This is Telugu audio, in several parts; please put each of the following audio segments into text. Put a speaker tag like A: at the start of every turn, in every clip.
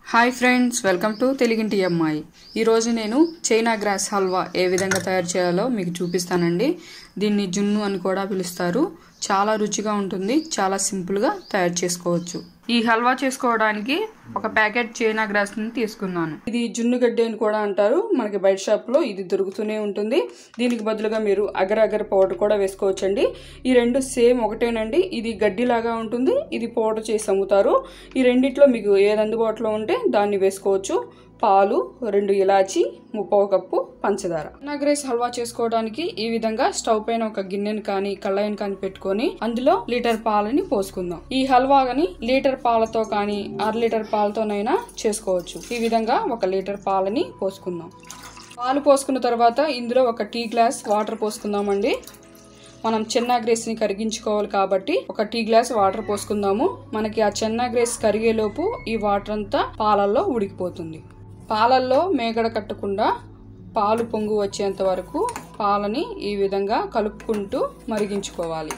A: హాయ్ ఫ్రెండ్స్ వెల్కమ్ టు తెలుగింటి అమ్మాయి ఈరోజు నేను చైనా గ్రాస్ హల్వా ఏ విధంగా తయారు చేయాలో మీకు చూపిస్తానండి దీన్ని జున్ను అని కూడా పిలుస్తారు చాలా రుచిగా ఉంటుంది చాలా సింపుల్గా తయారు చేసుకోవచ్చు ఈ హల్వా చేసుకోవడానికి ఒక ప్యాకెట్ చైనా గ్రాస్ని తీసుకున్నాను ఇది జున్ను గడ్డి అని కూడా అంటారు మనకి బయట షాప్లో ఇది దొరుకుతూనే ఉంటుంది దీనికి బదులుగా మీరు అగర్ అగర్ పౌడర్ కూడా వేసుకోవచ్చండి ఈ రెండు సేమ్ ఒకటేనండి ఇది గడ్డిలాగా ఉంటుంది ఇది పౌడర్ చేసి అమ్ముతారు ఈ రెండిట్లో మీకు ఏది అందుబాటులో ఉంటే దాన్ని వేసుకోవచ్చు పాలు రెండు ఇలాచి ముప్పవ కప్పు పంచదార నాగ్రేస్ హల్వా చేసుకోవడానికి ఈ విధంగా స్టవ్ పైన ఒక గిన్నెని కానీ కళ్ళాయిని కానీ పెట్టుకొని అందులో లీటర్ పాలని పోసుకుందాం ఈ హల్వాని లీటర్ పాలతో కానీ అర లీటర్ పాలతోనైనా చేసుకోవచ్చు ఈ విధంగా ఒక లీటర్ పాలని పోసుకుందాం పాలు పోసుకున్న తర్వాత ఇందులో ఒక టీ గ్లాస్ వాటర్ పోసుకుందామండి మనం చెన్నా గ్రేస్ని కరిగించుకోవాలి కాబట్టి ఒక టీ గ్లాస్ వాటర్ పోసుకుందాము మనకి ఆ చెన్నా గ్రేస్ కరిగేలోపు ఈ వాటర్ అంతా పాలల్లో ఉడికిపోతుంది పాలల్లో మేగడ కట్టకుండా పాలు పొంగు వచ్చేంత వరకు పాలని ఈ విధంగా కలుపుకుంటూ మరిగించుకోవాలి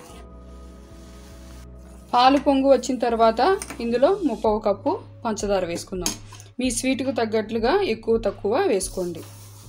A: పాలు పొంగు వచ్చిన తర్వాత ఇందులో ముప్పవ కప్పు పంచదార వేసుకుందాం మీ స్వీట్కు తగ్గట్లుగా ఎక్కువ తక్కువ వేసుకోండి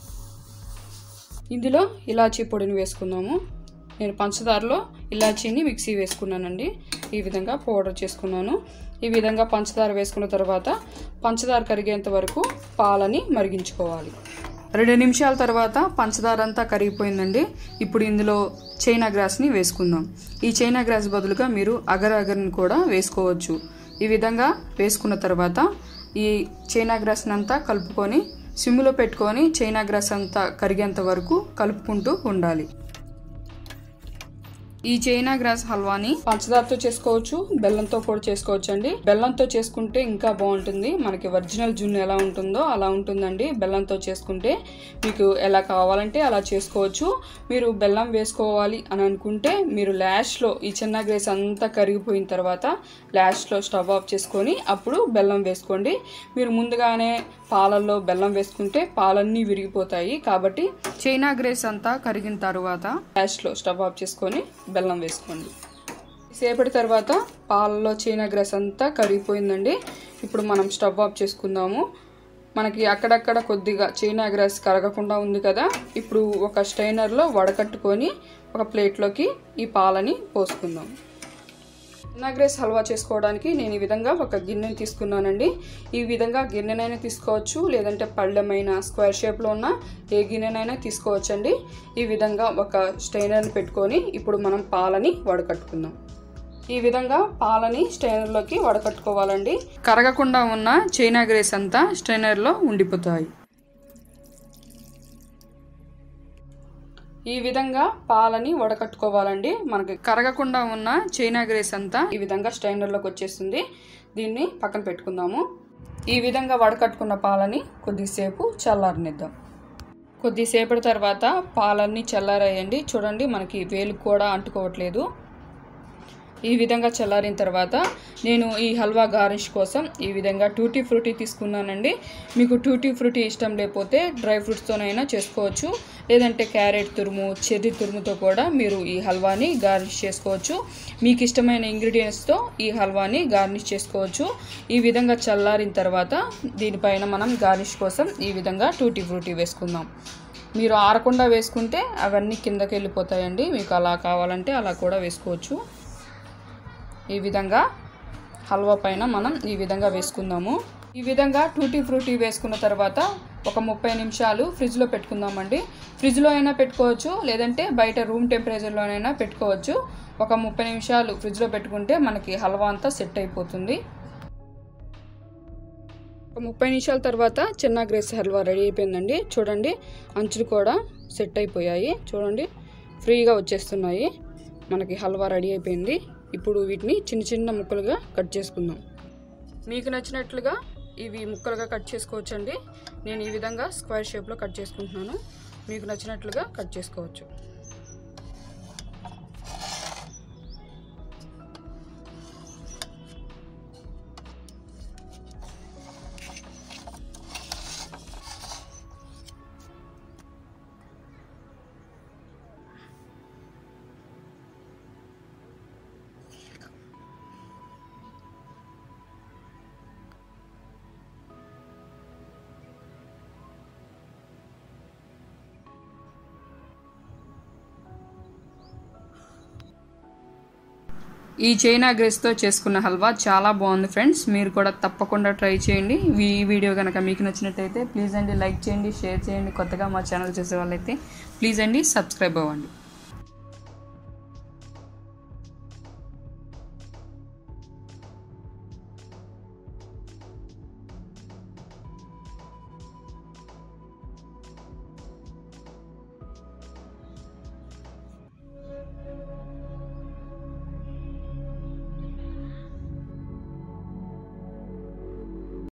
A: ఇందులో ఇలాచీ పొడిని వేసుకుందాము నేను పంచదారలో ఇలాచీని మిక్సీ వేసుకున్నానండి ఈ విధంగా పౌడర్ చేసుకున్నాను ఈ విధంగా పంచదార వేసుకున్న తర్వాత పంచదార కరిగేంత వరకు పాలని మరిగించుకోవాలి రెండు నిమిషాల తర్వాత పంచదార అంతా కరిగిపోయిందండి ఇప్పుడు ఇందులో చైనా గ్రాస్ని వేసుకుందాం ఈ చైనా గ్రాస్ బదులుగా మీరు అగర్ అగర్ని కూడా వేసుకోవచ్చు ఈ విధంగా వేసుకున్న తర్వాత ఈ చైనా గ్రాస్ని అంతా కలుపుకొని సిమ్లో పెట్టుకొని చైనా గ్రాస్ అంతా కరిగేంత వరకు కలుపుకుంటూ ఉండాలి ఈ చైనా గ్రాస్ హల్వాని పంచదారతో చేసుకోవచ్చు బెల్లంతో కూడా చేసుకోవచ్చు అండి బెల్లంతో చేసుకుంటే ఇంకా బాగుంటుంది మనకి ఒరిజినల్ జున్ను ఎలా ఉంటుందో అలా ఉంటుందండి బెల్లంతో చేసుకుంటే మీకు ఎలా కావాలంటే అలా చేసుకోవచ్చు మీరు బెల్లం వేసుకోవాలి అని అనుకుంటే మీరు లాస్ట్లో ఈ చిన్న గ్రేస్ అంతా కరిగిపోయిన తర్వాత లాస్ట్లో స్టవ్ ఆఫ్ చేసుకొని అప్పుడు బెల్లం వేసుకోండి మీరు ముందుగానే పాలల్లో బెల్లం వేసుకుంటే పాలన్నీ విరిగిపోతాయి కాబట్టి చైనా గ్రేస్ అంతా కరిగిన తర్వాత లాస్ట్లో స్టవ్ ఆఫ్ చేసుకొని బెల్లం వేసుకోండి సేపటి తర్వాత పాలలో చైనా గ్రాస్ అంతా కరిగిపోయిందండి ఇప్పుడు మనం స్టవ్ ఆఫ్ చేసుకుందాము మనకి అక్కడక్కడ కొద్దిగా చైనా గ్రాస్ కరగకుండా ఉంది కదా ఇప్పుడు ఒక స్టైనర్లో వడకట్టుకొని ఒక ప్లేట్లోకి ఈ పాలని పోసుకుందాం నాగ్రేస్ హల్వా చేసుకోవడానికి నేను ఈ విధంగా ఒక గిన్నెని తీసుకున్నానండి ఈ విధంగా గిన్నెనైనా తీసుకోవచ్చు లేదంటే పళ్ళెమైన స్క్వేర్ షేప్లో ఉన్న ఏ గిన్నెనైనా తీసుకోవచ్చండి ఈ విధంగా ఒక స్టైనర్ని పెట్టుకొని ఇప్పుడు మనం పాలని వడకట్టుకుందాం ఈ విధంగా పాలని స్టైనర్లోకి వడకట్టుకోవాలండి కరగకుండా ఉన్న చైనా గ్రేస్ అంతా స్టైనర్లో ఉండిపోతాయి ఈ విధంగా పాలని వడకట్టుకోవాలండి మనకి కరగకుండా ఉన్న చైనా గ్రేస్ అంతా ఈ విధంగా స్టైనర్లోకి వచ్చేస్తుంది దీన్ని పక్కన పెట్టుకుందాము ఈ విధంగా వడకట్టుకున్న పాలని కొద్దిసేపు చల్లారనిద్దాం కొద్దిసేపటి తర్వాత పాలన్నీ చల్లారాయండి చూడండి మనకి వేలు కూడా అంటుకోవట్లేదు ఈ విధంగా చల్లారిన తర్వాత నేను ఈ హల్వా గార్నిష్ కోసం ఈ విధంగా టూటీ ఫ్రూటీ తీసుకున్నానండి మీకు టూటీ ఫ్రూటీ ఇష్టం లేకపోతే డ్రై ఫ్రూట్స్తోనైనా చేసుకోవచ్చు లేదంటే క్యారెట్ తురుము చెర్రీ తురుముతో కూడా మీరు ఈ హల్వాని గార్నిష్ చేసుకోవచ్చు మీకు ఇష్టమైన ఇంగ్రీడియంట్స్తో ఈ హల్వాని గార్నిష్ చేసుకోవచ్చు ఈ విధంగా చల్లారిన తర్వాత దీనిపైన మనం గార్నిష్ కోసం ఈ విధంగా టూటీ ఫ్రూటీ వేసుకుందాం మీరు ఆరకుండా వేసుకుంటే అవన్నీ కిందకి వెళ్ళిపోతాయండి మీకు అలా కావాలంటే అలా కూడా వేసుకోవచ్చు ఈ విధంగా హల్వా పైన మనం ఈ విధంగా వేసుకుందాము ఈ విధంగా టూటీ ఫ్రూటీ వేసుకున్న తర్వాత ఒక ముప్పై నిమిషాలు ఫ్రిడ్జ్లో పెట్టుకుందామండి ఫ్రిడ్జ్లో అయినా పెట్టుకోవచ్చు లేదంటే బయట రూమ్ టెంపరేచర్లోనైనా పెట్టుకోవచ్చు ఒక ముప్పై నిమిషాలు ఫ్రిడ్జ్లో పెట్టుకుంటే మనకి హల్వా అంతా సెట్ అయిపోతుంది ఒక ముప్పై నిమిషాల తర్వాత చిన్న గ్రేస్ హల్వా రెడీ అయిపోయిందండి చూడండి అంచులు కూడా సెట్ అయిపోయాయి చూడండి ఫ్రీగా వచ్చేస్తున్నాయి మనకి హల్వా రెడీ అయిపోయింది ఇప్పుడు వీటిని చిన్న చిన్న ముక్కలుగా కట్ చేసుకుందాం మీకు నచ్చినట్లుగా ఇవి ముక్కలుగా కట్ చేసుకోవచ్చండి నేను ఈ విధంగా స్క్వేర్ షేప్లో కట్ చేసుకుంటున్నాను మీకు నచ్చినట్లుగా కట్ చేసుకోవచ్చు ఈ చైనా గ్రేస్తో చేసుకున్న హల్వా చాలా బాగుంది ఫ్రెండ్స్ మీరు కూడా తప్పకుండా ట్రై చేయండి ఈ వీడియో కనుక మీకు నచ్చినట్టయితే ప్లీజ్ అండి లైక్ చేయండి షేర్ చేయండి కొత్తగా మా ఛానల్ చూసే వాళ్ళైతే ప్లీజ్ అండి సబ్స్క్రైబ్ అవ్వండి